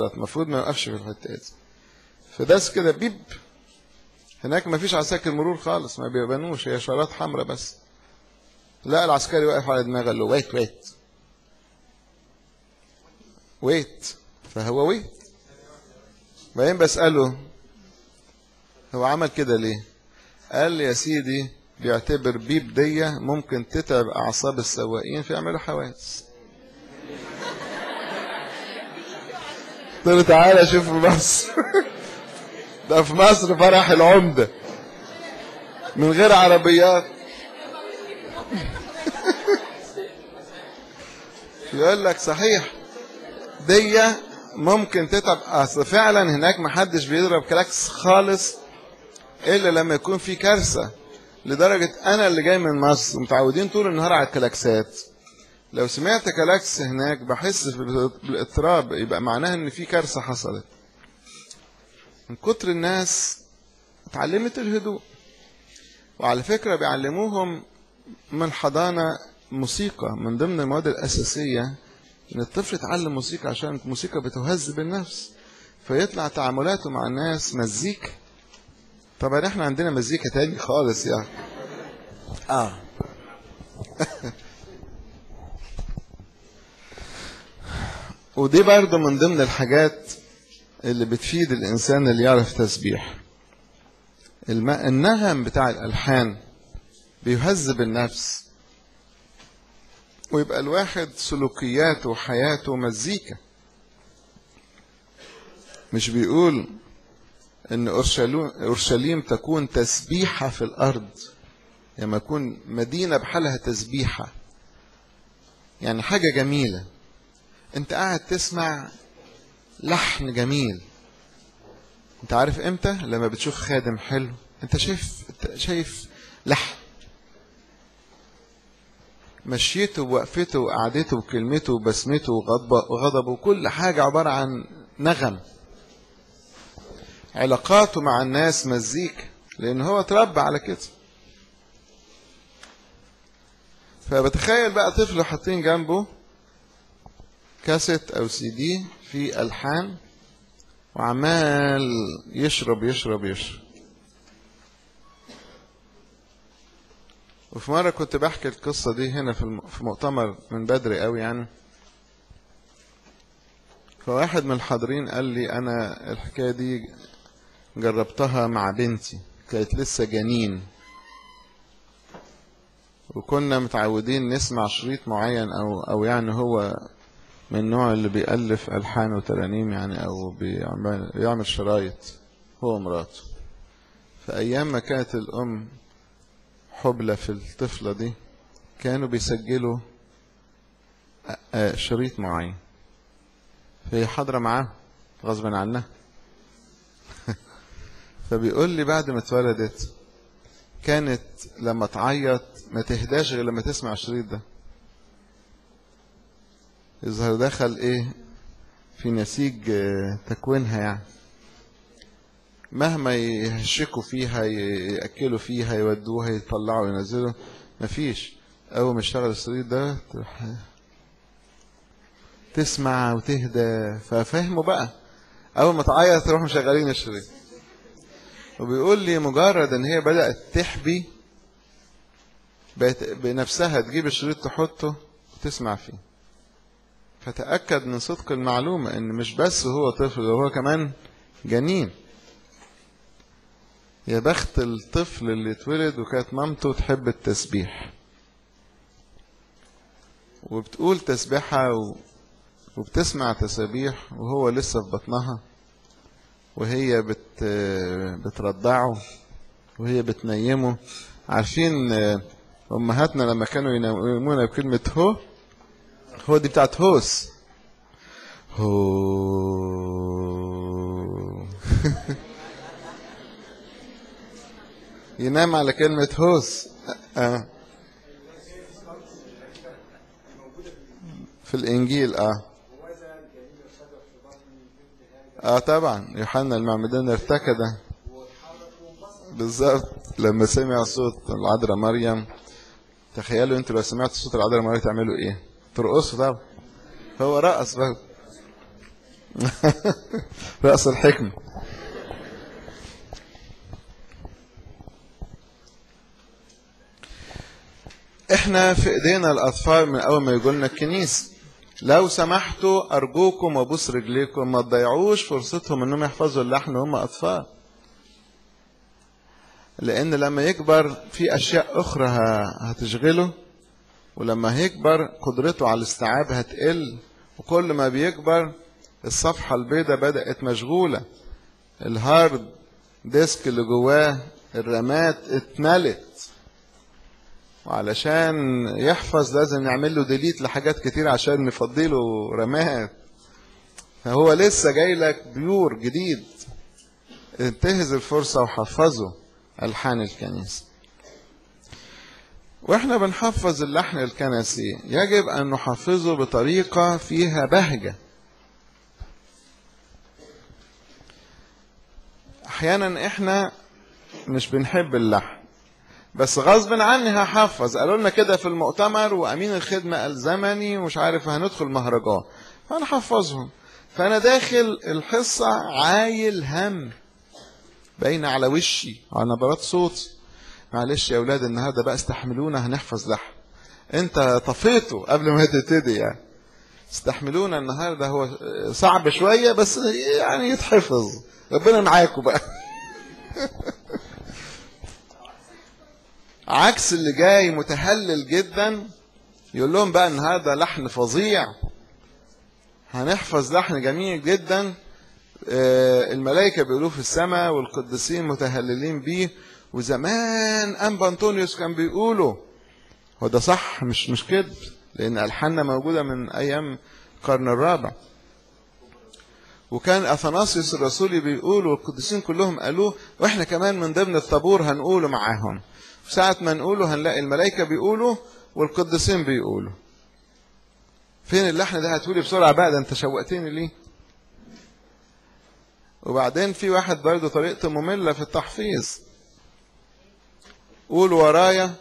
إشارات المفروض ما يوقفش في الحتة دي فداس كده بيب هناك ما فيش عساكر مرور خالص ما بيبانوش هي إشارات حمراء بس لا العسكري واقف على دماغه قال له ويت ويت ويت فهو ويت بعدين بسأله هو عمل كده ليه قال لي يا سيدي بيعتبر بيب دي ممكن تتعب أعصاب السواقين فيعملوا حوادث قلت له تعالى شوف في مصر ده في مصر فرح العمدة من غير عربيات يقول لك صحيح دي ممكن تتعب اصل فعلا هناك محدش بيضرب كلاكس خالص الا لما يكون في كارثه لدرجه انا اللي جاي من مصر متعودين طول النهار على الكلاكسات لو سمعت كلاكس هناك بحس بالاضطراب يبقى معناها ان في كارثه حصلت من كتر الناس اتعلمت الهدوء وعلى فكره بيعلموهم من الحضانه موسيقى من ضمن المواد الاساسيه ان الطفل يتعلم موسيقى عشان الموسيقى بتهذب النفس فيطلع تعاملاته مع الناس مزيكا طبعا احنا عندنا مزيكا تاني خالص يعني اه ودي برضه من ضمن الحاجات اللي بتفيد الانسان اللي يعرف تسبيح الم... النغم بتاع الالحان بيهذب النفس ويبقى الواحد سلوكياته وحياته مزيكا مش بيقول ان اورشليم تكون تسبيحه في الارض لما يكون مدينه بحالها تسبيحه يعني حاجه جميله انت قاعد تسمع لحن جميل انت عارف امتى لما بتشوف خادم حلو انت شايف شايف لحن مشيته ووقفته وقعدته وكلمته وبسمته وغضبه وغضبه كل حاجة عبارة عن نغم علاقاته مع الناس مزيكا لأن هو اتربى على كده فبتخيل بقى طفل حاطين جنبه كاسيت أو سي دي في ألحان وعمال يشرب يشرب يشرب وفي مرة كنت بحكي القصة دي هنا في في مؤتمر من بدري قوي يعني فواحد من الحاضرين قال لي أنا الحكاية دي جربتها مع بنتي كانت لسه جنين وكنا متعودين نسمع شريط معين أو أو يعني هو من النوع اللي بيألف ألحان وترانيم يعني أو بيعمل يعمل شرايط هو ومراته فأيام ما كانت الأم حبلى في الطفلة دي كانوا بيسجلوا شريط معين فهي حاضرة معاه غصبا عنها فبيقول لي بعد ما اتولدت كانت لما تعيط ما تهداش غير لما تسمع الشريط ده يظهر دخل ايه في نسيج تكوينها يعني مهما يهشكوا فيها ياكلوا فيها يودوها يطلعوا ينزلوا مفيش اول ما اشتغل الشريط ده تسمع وتهدى ففهموا بقى اول ما تعيط تروح مشغلين الشريط وبيقول لي مجرد ان هي بدات تحبي بقت بنفسها تجيب الشريط تحطه وتسمع فيه فتأكد من صدق المعلومة ان مش بس هو طفل هو كمان جنين يا بخت الطفل اللي اتولد وكانت مامته تحب التسبيح وبتقول تسبيحها و... وبتسمع تسابيح وهو لسه في بطنها وهي بت... بترضعه وهي بتنيمه عارفين امهاتنا لما كانوا ينيمونا بكلمة هو هو دي بتاعت هوس هو ينام على كلمة هوس آه. في الإنجيل آه آه طبعا يوحنا المعمدان ارتكد بالظبط لما سمع صوت العذراء مريم تخيلوا انتوا لو سمعتوا صوت العذراء مريم تعملوا ايه؟ ترقصوا طبعا هو رقص بقى رأس الحكمة احنا في ايدينا الاطفال من اول ما يقولنا الكنيسة لو سمحتوا ارجوكم وابوس رجليكم ما تضيعوش فرصتهم انهم يحفظوا اللحن وهم اطفال لان لما يكبر في اشياء اخرى هتشغله ولما هيكبر قدرته على الاستيعاب هتقل وكل ما بيكبر الصفحة البيضاء بدأت مشغولة الهارد ديسك اللي جواه الرامات اتملت وعلشان يحفظ لازم نعمل له ديليت لحاجات كتير عشان نفضي له رامات فهو لسه جاي لك بيور جديد انتهز الفرصة وحفظه ألحان الكنيسة واحنا بنحفظ اللحن الكنسي يجب ان نحفظه بطريقة فيها بهجة احيانا احنا مش بنحب اللحن بس غصب عني هحفظ قالوا لنا كده في المؤتمر وامين الخدمة الزمني ومش عارف هندخل مهرجان فانا حفظهم فانا داخل الحصة عايل هم باين على وشي على نبرات صوتي معلش يا اولاد النهارده بقى استحملونا هنحفظ لحن انت طفيته قبل ما تبتدي يعني استحملونا النهارده هو صعب شويه بس يعني يتحفظ ربنا معاكم بقى عكس اللي جاي متهلل جدا يقول لهم بقى النهارده لحن فظيع هنحفظ لحن جميل جدا الملائكه بيقولوه في السماء والقديسين متهللين بيه وزمان أنبا أنطونيوس كان بيقوله هو ده صح مش مش كذب لأن ألحاننا موجودة من أيام القرن الرابع وكان أثناسيوس الرسولي بيقول والقديسين كلهم قالوه وإحنا كمان من ضمن الطابور هنقوله معاهم ساعة ما نقوله هنلاقي الملائكة بيقولوا والقديسين بيقولوا فين اللحن ده هتقولي بسرعة بقى ده أنت شوقتني ليه وبعدين في واحد برضه طريقته مملة في التحفيظ قول ورايا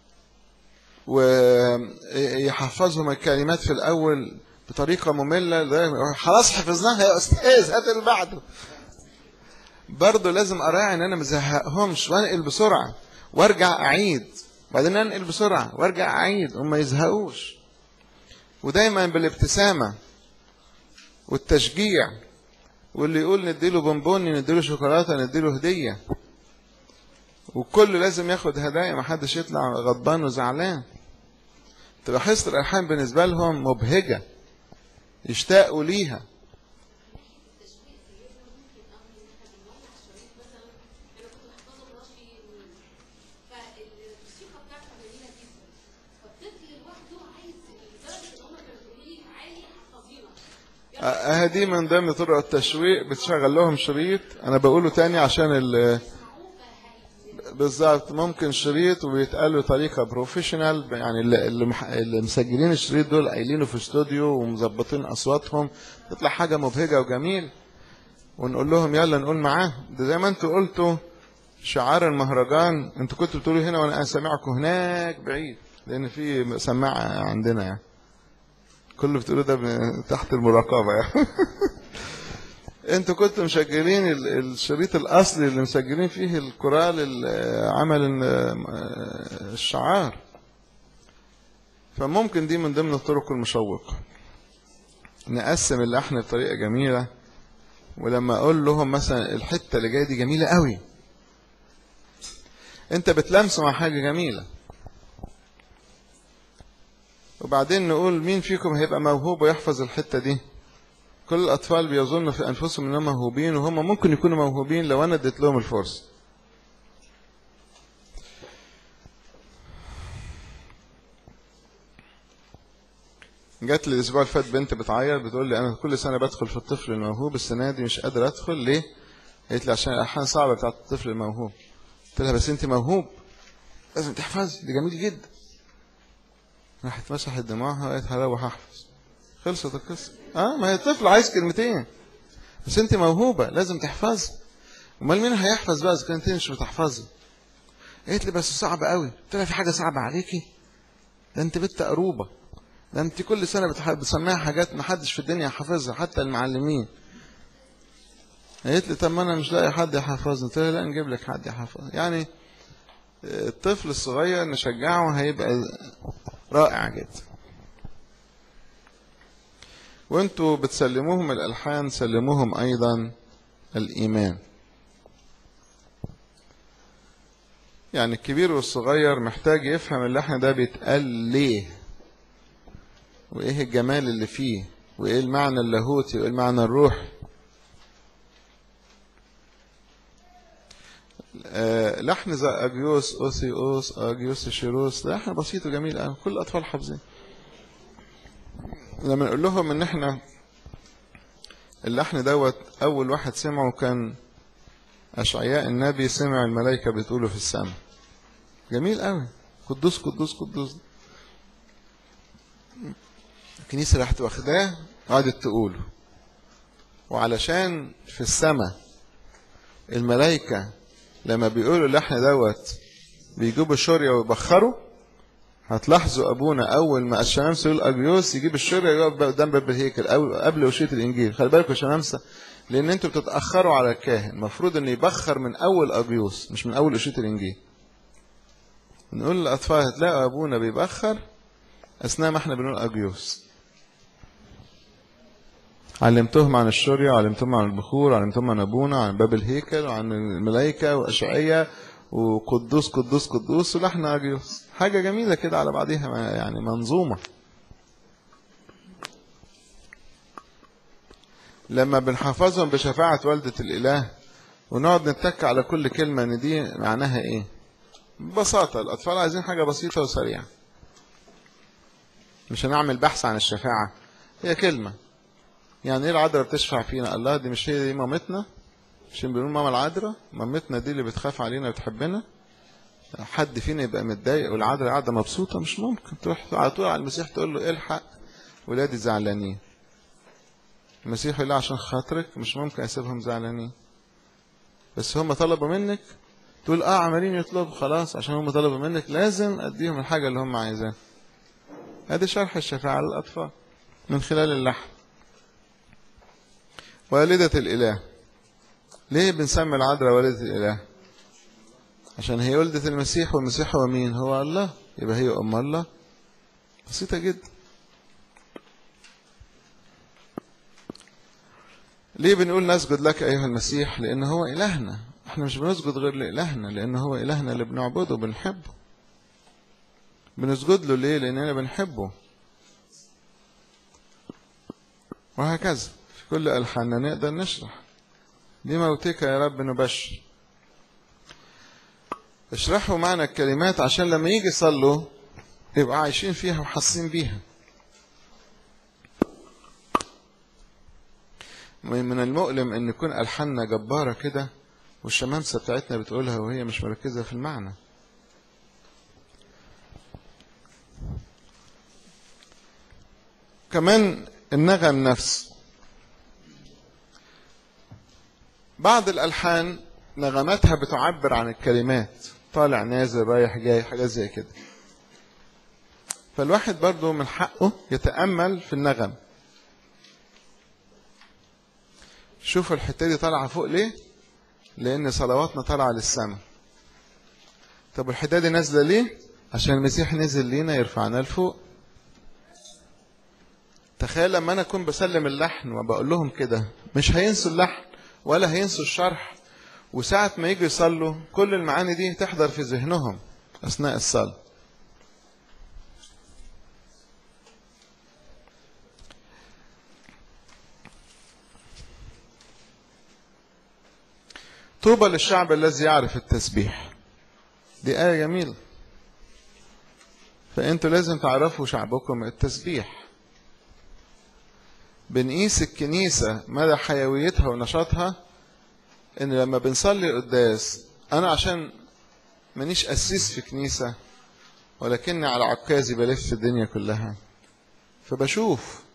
ويحفظهم الكلمات في الأول بطريقة مملة خلاص حفظناها يا أستاذ هات اللي بعده برضه لازم أراعي إن أنا مزهقهمش وأنقل بسرعة وأرجع أعيد وبعدين أنقل بسرعة وأرجع أعيد وما يزهقوش ودايما بالابتسامة والتشجيع واللي يقول نديله بونبوني نديله شوكولاتة نديله هدية والكل لازم ياخد هدايا ما حدش يطلع غضبان وزعلان تبقى حصة الألحان بالنسبة لهم مبهجة يشتاقوا ليها هذه من ضمن طرق التشويق بتشغل لهم شريط انا بقوله تاني عشان ال بالظبط ممكن شريط وبيتقال له طريقه بروفيشنال يعني اللي, اللي مسجلين الشريط دول قايلينه في استوديو ومظبطين اصواتهم تطلع حاجه مبهجه وجميل ونقول لهم يلا نقول معاه ده زي ما انتوا قلتوا شعار المهرجان انتوا كنتوا بتقولوا هنا وانا سامعكم هناك بعيد لان في سماعه عندنا يعني كل اللي بتقولوه ده تحت المراقبه يعني انتوا كنتوا مسجلين الشريط الاصلي اللي مسجلين فيه الكورال عمل الشعار فممكن دي من ضمن الطرق المشوقة نقسم اللحن بطريقة جميلة ولما اقول لهم مثلا الحتة اللي جاية دي جميلة قوي انت بتلمسه مع حاجة جميلة وبعدين نقول مين فيكم هيبقى موهوب ويحفظ الحتة دي كل الأطفال بيظنوا في أنفسهم أنهم موهوبين وهم ممكن يكونوا موهوبين لو أنا اديت لهم الفرصة جات لي الأسبوع اللي فات بنت بتعيط بتقول لي أنا كل سنة بدخل في الطفل الموهوب السنة دي مش قادر أدخل ليه؟ قالت لي عشان الألحان صعبة بتاعت الطفل الموهوب قلت لها بس أنت موهوب لازم تحفظي ده جميل جدا راحت مسحت دموعها وقالت هروح أحفظ خلصت القصة اه ما هي طفل عايز كلمتين بس انت موهوبة لازم تحفظي امال مين هيحفظ بقى اذا كنت مش بتحفظي قالت لي بس صعب قوي قلت لها في حاجة صعبة عليكي ده انت بنت قروبة ده انت كل سنة بتسمعها حاجات ما حدش في الدنيا حافظها حتى المعلمين قالت لي طب ما انا مش لاقي حد يحفظني قلت لها لا نجيب لك حد يحفظ يعني الطفل الصغير نشجعه هيبقى رائع جدا وانتوا بتسلموهم الالحان سلموهم ايضا الايمان يعني الكبير والصغير محتاج يفهم اللحن ده بيتقال ليه وايه الجمال اللي فيه وايه المعنى اللاهوتي وايه المعنى الروحي آه لحن زي اجيوس اوسيوس اجيوس شيروس لحن بسيط وجميل قوي كل الاطفال حافظين لما نقول لهم ان احنا اللحن دوت اول واحد سمعه كان اشعياء النبي سمع الملائكه بتقوله في السماء جميل قوي قدوس قدوس قدوس الكنيسه راحت واخداه قعدت تقوله وعلشان في السماء الملائكه لما بيقولوا اللحن دوت بيجيبوا الشورية ويبخروا هتلاحظوا ابونا اول ما الشمامسه يقول اجيوس يجيب الشورية يقف قدام باب الهيكل أو قبل وشية الانجيل خلي بالكم يا شمامسه لان انتوا بتتاخروا على الكاهن المفروض ان يبخر من اول اجيوس مش من اول وشية الانجيل نقول للاطفال هتلاقوا ابونا بيبخر اثناء ما احنا بنقول اجيوس علمتهم عن الشورية وعلمتهم عن البخور وعلمتهم عن أبونا عن باب الهيكل وعن الملائكة وأشعية وقدوس قدوس قدوس ولحن أجيوس حاجة جميلة كده على بعضها يعني منظومة لما بنحفظهم بشفاعة والدة الإله ونقعد نتك على كل كلمة ان دي معناها ايه ببساطة الأطفال عايزين حاجة بسيطة وسريعة مش هنعمل بحث عن الشفاعة هي كلمة يعني ايه العذراء بتشفع فينا الله دي مش هي دي مامتنا مش بنقول ماما العذراء مامتنا دي اللي بتخاف علينا وتحبنا حد فينا يبقى متضايق والعذراء قاعده مبسوطه مش ممكن تروح على طول على المسيح تقول له الحق ولادي زعلانين المسيح يقول عشان خاطرك مش ممكن اسيبهم زعلانين بس هم طلبوا منك تقول اه عمالين يطلبوا خلاص عشان هم طلبوا منك لازم اديهم الحاجه اللي هم عايزاها ادي شرح الشفاعه للاطفال من خلال اللحن والدة الإله ليه بنسمي العذراء والدة الإله عشان هي ولدة المسيح والمسيح هو مين هو الله يبقى هي أم الله بسيطة جدا ليه بنقول نسجد لك أيها المسيح لأن هو إلهنا احنا مش بنسجد غير لإلهنا لأن هو إلهنا اللي بنعبده بنحبه بنسجد له ليه لأننا بنحبه وهكذا كل ألحاننا نقدر نشرح بموتك يا رب نبشر اشرحوا معنى الكلمات عشان لما يجي يصلوا يبقى عايشين فيها وحاسين بيها من المؤلم ان يكون ألحاننا جبارة كده والشمامسة بتاعتنا بتقولها وهي مش مركزة في المعنى كمان النغم نفسه بعض الألحان نغماتها بتعبر عن الكلمات طالع نازل رايح جاي حاجات زي كده فالواحد برضو من حقه يتأمل في النغم شوفوا الحتة دي طالعة فوق ليه لأن صلواتنا طالعة للسماء طب الحتة دي نازلة ليه عشان المسيح نزل لينا يرفعنا لفوق تخيل لما أنا أكون بسلم اللحن وبقول لهم كده مش هينسوا اللحن ولا هينسوا الشرح وساعة ما يجوا يصلوا كل المعاني دي تحضر في ذهنهم أثناء الصلاة طوبى للشعب الذي يعرف التسبيح دي آية جميلة فأنتوا لازم تعرفوا شعبكم التسبيح بنقيس الكنيسة مدى حيويتها ونشاطها ان لما بنصلي قداس انا عشان مانيش قسيس في كنيسة ولكني على عكازي بلف الدنيا كلها فبشوف